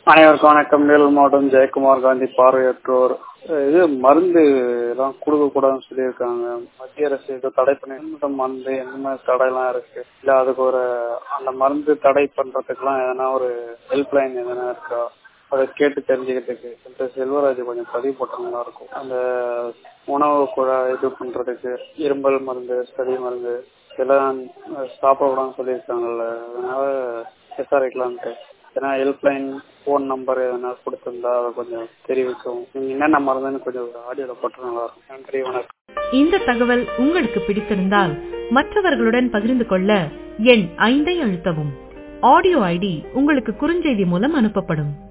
அனைவருக்கும் வணக்கம் வேலூர் மாவட்டம் ஜெயக்குமார் காந்தி பார்வையற்றோர் இது மருந்து எல்லாம் கொடுக்க கூடாதுன்னு சொல்லியிருக்காங்க மத்திய அரசு ஏதோ தடை பண்ணி எந்த மருந்து எந்த மாதிரி தடைலாம் இருக்கு இல்ல அதுக்கு ஒரு அந்த மருந்து தடை பண்றதுக்குலாம் எதனா ஒரு ஹெல்ப்லைன் எதனா இருக்கா அதை கேட்டு தெரிஞ்சுக்கிறதுக்கு இந்த செல்வராஜ் கொஞ்சம் பதிவு போட்டா நல்லா இருக்கும் அந்த உணவு குழாய் இது பண்றதுக்கு இரும்பல் மருந்து சளி மருந்து இதெல்லாம் சாப்பிடக்கூடாதுன்னு சொல்லியிருக்காங்கல்ல அதனால விசாரிக்கலான்ட்டு ஏன்னா ஹெல்ப்லைன் ஃபோன் நம்பர் எதனா கொடுத்துருந்தா அதை கொஞ்சம் தெரிவிக்கும் நீங்க என்னென்ன மருந்துன்னு கொஞ்சம் ஆடியோல போட்டு நல்லா இருக்கும் நன்றி வணக்கம் இந்த தகவல் உங்களுக்கு பிடித்திருந்தால் மற்றவர்களுடன் பகிர்ந்து கொள்ள எண் ஐந்தை அழுத்தவும் ஆடியோ ஐடி உங்களுக்கு குறுஞ்செய்தி மூலம் அனுப்பப்படும்